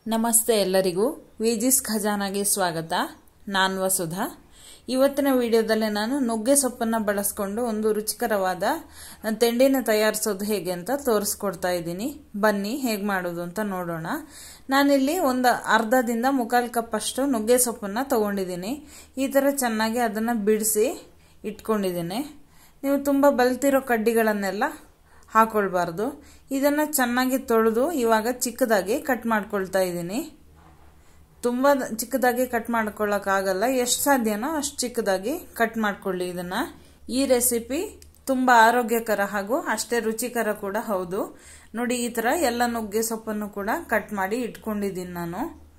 ನಮಸ್ತೆ ಎಲ್ಲರಿಗೂ ವಿಜಿಸ್ ಖಜಾನಾಗೆ ಸ್ವಾಗತ ನಾನು ವಸುಧಾ ಇವತ್ತಿನ ವಿಡಿಯೋದಲ್ಲಿ ನಾನು ನುಗ್ಗೆ ಸೊಪ್ಪನ್ನು ಬಳಸ್ಕೊಂಡು ಒಂದು ರುಚಿಕರವಾದ ತಿಂಡಿನ ತಯಾರಿಸೋದು ಹೇಗೆ ಅಂತ ತೋರಿಸ್ಕೊಡ್ತಾ ಇದ್ದೀನಿ ಬನ್ನಿ ಹೇಗೆ ಮಾಡೋದು ಅಂತ ನೋಡೋಣ ನಾನಿಲ್ಲಿ ಒಂದು ಅರ್ಧದಿಂದ ಮುಕ್ಕಾಲು ಕಪ್ ಅಷ್ಟು ನುಗ್ಗೆ ಸೊಪ್ಪನ್ನು ತಗೊಂಡಿದ್ದೀನಿ ಈ ಥರ ಚೆನ್ನಾಗಿ ಅದನ್ನು ಬಿಡಿಸಿ ಇಟ್ಕೊಂಡಿದ್ದೀನಿ ನೀವು ತುಂಬ ಬಲ್ತಿರೋ ಕಡ್ಡಿಗಳನ್ನೆಲ್ಲ ಹಾಕೊಳ್ಬಾರ್ದು ಇದನ್ನು ಚೆನ್ನಾಗಿ ತೊಳೆದು ಇವಾಗ ಚಿಕ್ಕದಾಗಿ ಕಟ್ ಮಾಡ್ಕೊಳ್ತಾ ಇದ್ದೀನಿ ತುಂಬ ಚಿಕ್ಕದಾಗಿ ಕಟ್ ಮಾಡ್ಕೊಳ್ಳೋಕ್ಕಾಗಲ್ಲ ಎಷ್ಟು ಸಾಧ್ಯನೋ ಅಷ್ಟು ಚಿಕ್ಕದಾಗಿ ಕಟ್ ಮಾಡ್ಕೊಳ್ಳಿ ಇದನ್ನು ಈ ರೆಸಿಪಿ ತುಂಬ ಆರೋಗ್ಯಕರ ಹಾಗೂ ಅಷ್ಟೇ ರುಚಿಕರ ಕೂಡ ಹೌದು ನೋಡಿ ಈ ಥರ ಎಲ್ಲ ನುಗ್ಗೆ ಸೊಪ್ಪನ್ನು ಕೂಡ ಕಟ್ ಮಾಡಿ ಇಟ್ಕೊಂಡಿದ್ದೀನಿ ನಾನು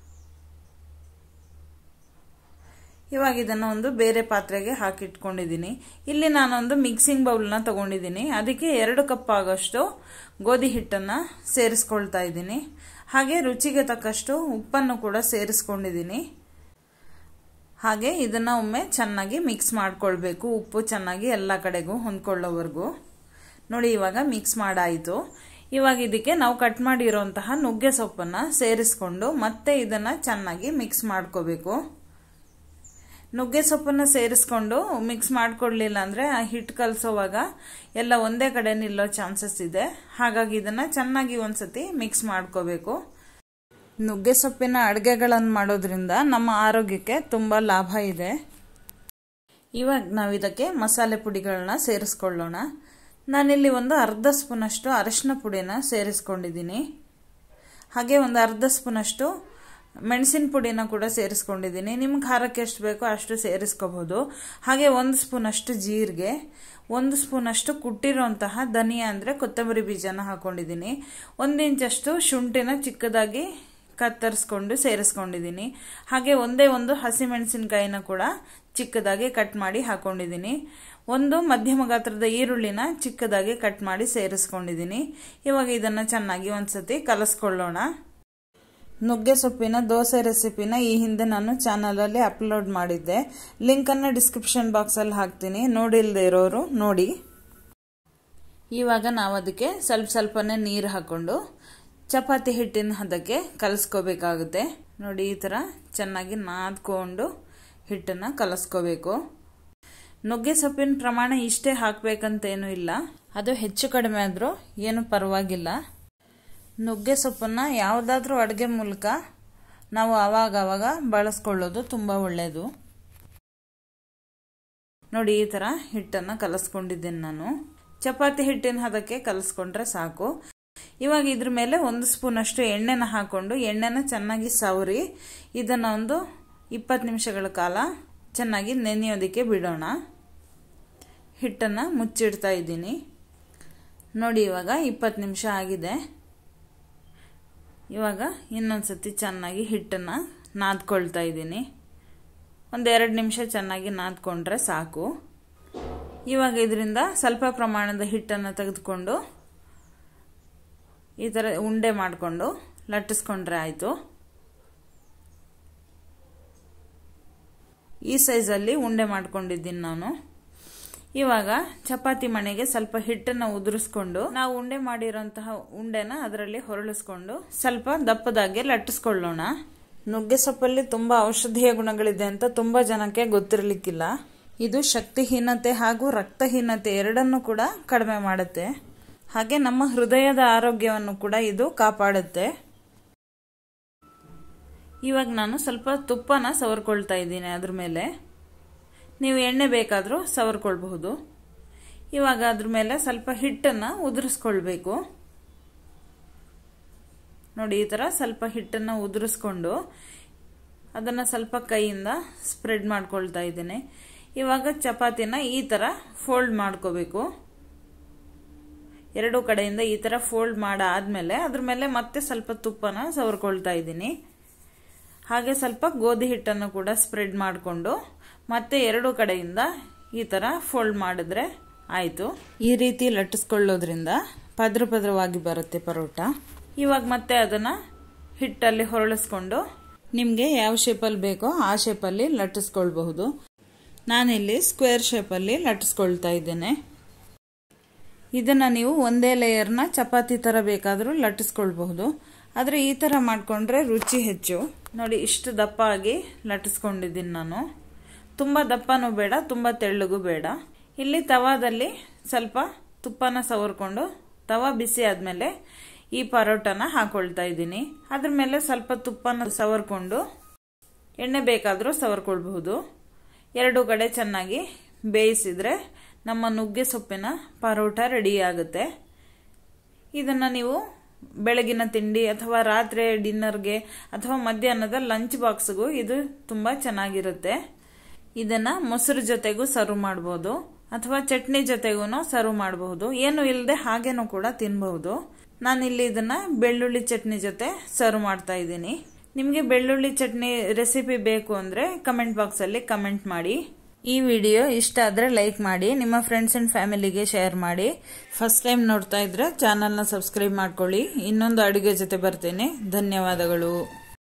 ಇವಾಗ ಇದನ್ನು ಒಂದು ಬೇರೆ ಪಾತ್ರೆಗೆ ಹಾಕಿಟ್ಕೊಂಡಿದ್ದೀನಿ ಇಲ್ಲಿ ನಾನೊಂದು ಮಿಕ್ಸಿಂಗ್ ಬೌಲ್ನ ತಗೊಂಡಿದ್ದೀನಿ ಅದಕ್ಕೆ ಎರಡು ಕಪ್ ಆಗೋಷ್ಟು ಗೋಧಿ ಹಿಟ್ಟನ್ನು ಸೇರಿಸ್ಕೊಳ್ತಾ ಇದ್ದೀನಿ ಹಾಗೆ ರುಚಿಗೆ ತಕ್ಕಷ್ಟು ಉಪ್ಪನ್ನು ಕೂಡ ಸೇರಿಸ್ಕೊಂಡಿದ್ದೀನಿ ಹಾಗೆ ಇದನ್ನು ಒಮ್ಮೆ ಚೆನ್ನಾಗಿ ಮಿಕ್ಸ್ ಮಾಡ್ಕೊಳ್ಬೇಕು ಉಪ್ಪು ಚೆನ್ನಾಗಿ ಎಲ್ಲ ಕಡೆಗೂ ಹೊಂದ್ಕೊಳ್ಳೋವರೆಗೂ ನೋಡಿ ಇವಾಗ ಮಿಕ್ಸ್ ಮಾಡಾಯಿತು ಇವಾಗ ಇದಕ್ಕೆ ನಾವು ಕಟ್ ಮಾಡಿರೋಂತಹ ನುಗ್ಗೆ ಸೊಪ್ಪನ್ನು ಸೇರಿಸ್ಕೊಂಡು ಮತ್ತೆ ಇದನ್ನು ಚೆನ್ನಾಗಿ ಮಿಕ್ಸ್ ಮಾಡ್ಕೋಬೇಕು ನುಗ್ಗೆ ಸೊಪ್ಪನ್ನು ಸೇರಿಸ್ಕೊಂಡು ಮಿಕ್ಸ್ ಮಾಡ್ಕೊಡ್ಲಿಲ್ಲ ಅಂದರೆ ಆ ಹಿಟ್ಟು ಕಲಸೋವಾಗ ಎಲ್ಲ ಒಂದೇ ಕಡೆ ನಿಲ್ಲೋ ಚಾನ್ಸಸ್ ಇದೆ ಹಾಗಾಗಿ ಇದನ್ನು ಚೆನ್ನಾಗಿ ಒಂದ್ಸತಿ ಮಿಕ್ಸ್ ಮಾಡ್ಕೋಬೇಕು ನುಗ್ಗೆ ಸೊಪ್ಪಿನ ಅಡುಗೆಗಳನ್ನು ಮಾಡೋದ್ರಿಂದ ನಮ್ಮ ಆರೋಗ್ಯಕ್ಕೆ ತುಂಬ ಲಾಭ ಇದೆ ಇವಾಗ ನಾವು ಇದಕ್ಕೆ ಮಸಾಲೆ ಪುಡಿಗಳನ್ನ ಸೇರಿಸ್ಕೊಳ್ಳೋಣ ನಾನಿಲ್ಲಿ ಒಂದು ಅರ್ಧ ಸ್ಪೂನಷ್ಟು ಅರಶಿನ ಪುಡಿನ ಸೇರಿಸ್ಕೊಂಡಿದ್ದೀನಿ ಹಾಗೆ ಒಂದು ಅರ್ಧ ಸ್ಪೂನಷ್ಟು ಮೆಣಸಿನ ಪುಡಿನ ಕೂಡ ಸೇರಿಸ್ಕೊಂಡಿದ್ದೀನಿ ನಿಮ್ಮ ಖಾರಕ್ಕೆ ಎಷ್ಟು ಬೇಕೋ ಅಷ್ಟು ಸೇರಿಸ್ಕೋಬಹುದು ಹಾಗೆ ಒಂದು ಸ್ಪೂನಷ್ಟು ಜೀರಿಗೆ ಒಂದು ಸ್ಪೂನಷ್ಟು ಕುಟ್ಟಿರೋಂತಹ ಧನಿಯಾ ಅಂದರೆ ಕೊತ್ತಂಬರಿ ಬೀಜನ ಹಾಕೊಂಡಿದ್ದೀನಿ ಒಂದು ಇಂಚಷ್ಟು ಶುಂಠಿನ ಚಿಕ್ಕದಾಗಿ ಕತ್ತರಿಸ್ಕೊಂಡು ಸೇರಿಸ್ಕೊಂಡಿದ್ದೀನಿ ಹಾಗೆ ಒಂದೇ ಒಂದು ಹಸಿಮೆಣಸಿನಕಾಯಿನ ಕೂಡ ಚಿಕ್ಕದಾಗಿ ಕಟ್ ಮಾಡಿ ಹಾಕೊಂಡಿದ್ದೀನಿ ಒಂದು ಮಧ್ಯಮ ಗಾತ್ರದ ಈರುಳ್ಳಿನ ಚಿಕ್ಕದಾಗಿ ಕಟ್ ಮಾಡಿ ಸೇರಿಸ್ಕೊಂಡಿದ್ದೀನಿ ಇವಾಗ ಇದನ್ನು ಚೆನ್ನಾಗಿ ಒಂದ್ಸತಿ ಕಲಸ್ಕೊಳ್ಳೋಣ ನುಗ್ಗೆ ಸೊಪ್ಪಿನ ದೋಸೆ ರೆಸಿಪಿನ ಈ ಹಿಂದೆ ನಾನು ಚಾನಲಲ್ಲಿ ಅಪ್ಲೋಡ್ ಮಾಡಿದ್ದೆ ಲಿಂಕನ್ನು ಡಿಸ್ಕ್ರಿಪ್ಷನ್ ಬಾಕ್ಸಲ್ಲಿ ಹಾಕ್ತೀನಿ ನೋಡಿಲ್ಲದೆ ಇರೋರು ನೋಡಿ ಇವಾಗ ನಾವು ಅದಕ್ಕೆ ಸ್ವಲ್ಪ ಸ್ವಲ್ಪನೇ ನೀರು ಹಾಕ್ಕೊಂಡು ಚಪಾತಿ ಹಿಟ್ಟಿನ ಹದಕ್ಕೆ ಕಲಿಸ್ಕೋಬೇಕಾಗುತ್ತೆ ನೋಡಿ ಈ ಥರ ಚೆನ್ನಾಗಿ ನಾದ್ಕೊಂಡು ಹಿಟ್ಟನ್ನು ಕಲಿಸ್ಕೋಬೇಕು ನುಗ್ಗೆ ಸೊಪ್ಪಿನ ಪ್ರಮಾಣ ಇಷ್ಟೇ ಹಾಕಬೇಕಂತೇನೂ ಇಲ್ಲ ಅದು ಹೆಚ್ಚು ಕಡಿಮೆ ಆದರೂ ಏನು ಪರವಾಗಿಲ್ಲ ನುಗ್ಗೆ ಸೊಪ್ಪನ್ನು ಯಾವುದಾದ್ರೂ ಅಡುಗೆ ಮೂಲಕ ನಾವು ಆವಾಗ ಆವಾಗ ಬಳಸ್ಕೊಳ್ಳೋದು ತುಂಬ ಒಳ್ಳೆಯದು ನೋಡಿ ಈ ಥರ ಹಿಟ್ಟನ್ನು ಕಲಸ್ಕೊಂಡಿದ್ದೀನಿ ನಾನು ಚಪಾತಿ ಹಿಟ್ಟಿನ ಹದಕ್ಕೆ ಕಲಸ್ಕೊಂಡ್ರೆ ಸಾಕು ಇವಾಗ ಇದ್ರ ಮೇಲೆ ಒಂದು ಸ್ಪೂನಷ್ಟು ಎಣ್ಣೆನ ಹಾಕೊಂಡು ಎಣ್ಣೆನ ಚೆನ್ನಾಗಿ ಸವರಿ ಇದನ್ನು ಒಂದು ಇಪ್ಪತ್ತು ನಿಮಿಷಗಳ ಕಾಲ ಚೆನ್ನಾಗಿ ನೆನೆಯೋದಕ್ಕೆ ಬಿಡೋಣ ಹಿಟ್ಟನ್ನು ಮುಚ್ಚಿಡ್ತಾ ಇದ್ದೀನಿ ನೋಡಿ ಇವಾಗ ಇಪ್ಪತ್ತು ನಿಮಿಷ ಆಗಿದೆ ಇವಾಗ ಇನ್ನೊಂದ್ಸತಿ ಚೆನ್ನಾಗಿ ಹಿಟ್ಟನ್ನು ನಾದ್ಕೊಳ್ತಾ ಇದ್ದೀನಿ ಒಂದೆರಡು ನಿಮಿಷ ಚೆನ್ನಾಗಿ ನಾದ್ಕೊಂಡ್ರೆ ಸಾಕು ಇವಾಗ ಇದರಿಂದ ಸ್ವಲ್ಪ ಪ್ರಮಾಣದ ಹಿಟ್ಟನ್ನು ತೆಗೆದುಕೊಂಡು ಈ ಥರ ಉಂಡೆ ಮಾಡಿಕೊಂಡು ಲಟ್ಟಿಸ್ಕೊಂಡ್ರೆ ಆಯಿತು ಈ ಸೈಜಲ್ಲಿ ಉಂಡೆ ಮಾಡ್ಕೊಂಡಿದ್ದೀನಿ ನಾನು ಇವಾಗ ಚಪಾತಿ ಮಣೆಗೆ ಸ್ವಲ್ಪ ಹಿಟ್ಟನ್ನು ಉದುರಿಸ್ಕೊಂಡು ನಾವು ಉಂಡೆ ಮಾಡಿರೋಂತಹ ಉಂಡೆನ ಅದರಲ್ಲಿ ಹೊರಳಿಸ್ಕೊಂಡು ಸ್ವಲ್ಪ ದಪ್ಪದಾಗೆ ಲಟ್ಟಿಸ್ಕೊಳ್ಳೋಣ ನುಗ್ಗೆ ಸೊಪ್ಪಲ್ಲಿ ತುಂಬ ಔಷಧೀಯ ಗುಣಗಳಿದೆ ಅಂತ ತುಂಬ ಜನಕ್ಕೆ ಗೊತ್ತಿರಲಿಕ್ಕಿಲ್ಲ ಇದು ಶಕ್ತಿಹೀನತೆ ಹಾಗೂ ರಕ್ತಹೀನತೆ ಎರಡನ್ನೂ ಕೂಡ ಕಡಿಮೆ ಮಾಡುತ್ತೆ ಹಾಗೆ ನಮ್ಮ ಹೃದಯದ ಆರೋಗ್ಯವನ್ನು ಕೂಡ ಇದು ಕಾಪಾಡುತ್ತೆ ಇವಾಗ ನಾನು ಸ್ವಲ್ಪ ತುಪ್ಪನ ಸವರ್ಕೊಳ್ತಾ ಇದ್ದೀನಿ ಅದ್ರ ಮೇಲೆ ನೀವು ಎಣ್ಣೆ ಬೇಕಾದರೂ ಸವರ್ಕೊಳ್ಬಹುದು ಇವಾಗ ಅದ್ರ ಮೇಲೆ ಸ್ವಲ್ಪ ಹಿಟ್ಟನ್ನು ಉದುರಿಸ್ಕೊಳ್ಬೇಕು ನೋಡಿ ಈ ಥರ ಸ್ವಲ್ಪ ಹಿಟ್ಟನ್ನು ಉದುರಿಸ್ಕೊಂಡು ಅದನ್ನು ಸ್ವಲ್ಪ ಕೈಯಿಂದ ಸ್ಪ್ರೆಡ್ ಮಾಡ್ಕೊಳ್ತಾ ಇದ್ದೇನೆ ಇವಾಗ ಚಪಾತಿನ ಈ ಥರ ಫೋಲ್ಡ್ ಮಾಡ್ಕೋಬೇಕು ಎರಡು ಕಡೆಯಿಂದ ಈ ಥರ ಫೋಲ್ಡ್ ಮಾಡಾದ್ಮೇಲೆ ಅದ್ರ ಮೇಲೆ ಮತ್ತೆ ಸ್ವಲ್ಪ ತುಪ್ಪನ ಸವರ್ಕೊಳ್ತಾ ಇದ್ದೀನಿ ಹಾಗೆ ಸ್ವಲ್ಪ ಗೋಧಿ ಹಿಟ್ಟನ್ನು ಕೂಡ ಸ್ಪ್ರೆಡ್ ಮಾಡಿಕೊಂಡು ಮತ್ತೆ ಎರಡು ಕಡೆಯಿಂದ ಈ ಥರ ಫೋಲ್ಡ್ ಮಾಡಿದ್ರೆ ಆಯಿತು ಈ ರೀತಿ ಲಟ್ಟಿಸ್ಕೊಳ್ಳೋದ್ರಿಂದ ಪದ್ರ ಪದ್ರವಾಗಿ ಬರುತ್ತೆ ಪರೋಟ ಇವಾಗ ಮತ್ತೆ ಅದನ್ನು ಹಿಟ್ಟಲ್ಲಿ ಹೊರಳಿಸ್ಕೊಂಡು ನಿಮಗೆ ಯಾವ ಶೇಪಲ್ಲಿ ಬೇಕೋ ಆ ಶೇಪಲ್ಲಿ ಲಟ್ಟಿಸ್ಕೊಳ್ಬಹುದು ನಾನಿಲ್ಲಿ ಸ್ಕ್ವೇರ್ ಶೇಪಲ್ಲಿ ಲಟ್ಟಿಸ್ಕೊಳ್ತಾ ಇದ್ದೇನೆ ಇದನ್ನು ನೀವು ಒಂದೇ ಲೇಯರ್ನ ಚಪಾತಿ ಥರ ಬೇಕಾದರೂ ಲಟ್ಟಿಸ್ಕೊಳ್ಬಹುದು ಆದರೆ ಈ ಥರ ಮಾಡಿಕೊಂಡ್ರೆ ರುಚಿ ಹೆಚ್ಚು ನೋಡಿ ಇಷ್ಟು ದಪ್ಪ ಆಗಿ ಲಟ್ಟಿಸ್ಕೊಂಡಿದ್ದೀನಿ ನಾನು ತುಂಬ ದಪ್ಪನೂ ಬೇಡ ತುಂಬ ತೆಳ್ಳಗೂ ಬೇಡ ಇಲ್ಲಿ ತವಾದಲ್ಲಿ ಸ್ವಲ್ಪ ತುಪ್ಪನ ಸವರ್ಕೊಂಡು ತವಾ ಬಿಸಿ ಆದಮೇಲೆ ಈ ಪರೋಟನ ಹಾಕೊಳ್ತಾ ಇದ್ದೀನಿ ಅದ್ರ ಮೇಲೆ ಸ್ವಲ್ಪ ತುಪ್ಪನ ಸವರ್ಕೊಂಡು ಎಣ್ಣೆ ಬೇಕಾದರೂ ಸವರ್ಕೊಳ್ಬಹುದು ಎರಡು ಕಡೆ ಚೆನ್ನಾಗಿ ಬೇಯಿಸಿದ್ರೆ ನಮ್ಮ ನುಗ್ಗೆ ಸೊಪ್ಪಿನ ಪರೋಟ ರೆಡಿ ಆಗುತ್ತೆ ಇದನ್ನು ನೀವು ಬೆಳಗಿನ ತಿಂಡಿ ಅಥವಾ ರಾತ್ರಿ ಡಿನ್ನರ್ಗೆ ಅಥವಾ ಮಧ್ಯಾಹ್ನದ ಲಂಚ್ ಬಾಕ್ಸ್ಗೂ ಇದು ತುಂಬ ಚೆನ್ನಾಗಿರುತ್ತೆ ಇದನ್ನು ಮೊಸರು ಜೊತೆಗೂ ಸರ್ವ್ ಮಾಡ್ಬೋದು ಅಥವಾ ಚಟ್ನಿ ಜೊತೆಗೂ ಸರ್ವ್ ಮಾಡಬಹುದು ಏನು ಇಲ್ಲದೆ ಹಾಗೇನೂ ಕೂಡ ತಿನ್ಬಹುದು ನಾನಿಲ್ಲಿ ಇದನ್ನ ಬೆಳ್ಳುಳ್ಳಿ ಚಟ್ನಿ ಜೊತೆ ಸರ್ವ್ ಮಾಡ್ತಾ ಇದ್ದೀನಿ ನಿಮಗೆ ಬೆಳ್ಳುಳ್ಳಿ ಚಟ್ನಿ ರೆಸಿಪಿ ಬೇಕು ಅಂದರೆ ಕಮೆಂಟ್ ಬಾಕ್ಸಲ್ಲಿ ಕಮೆಂಟ್ ಮಾಡಿ ಈ ವಿಡಿಯೋ ಇಷ್ಟ ಆದರೆ ಲೈಕ್ ಮಾಡಿ ನಿಮ್ಮ ಫ್ರೆಂಡ್ಸ್ ಆ್ಯಂಡ್ ಫ್ಯಾಮಿಲಿಗೆ ಶೇರ್ ಮಾಡಿ ಫಸ್ಟ್ ಟೈಮ್ ನೋಡ್ತಾ ಇದ್ರೆ ಚಾನಲ್ನ ಸಬ್ಸ್ಕ್ರೈಬ್ ಮಾಡ್ಕೊಳ್ಳಿ ಇನ್ನೊಂದು ಅಡುಗೆ ಜೊತೆ ಬರ್ತೇನೆ ಧನ್ಯವಾದಗಳು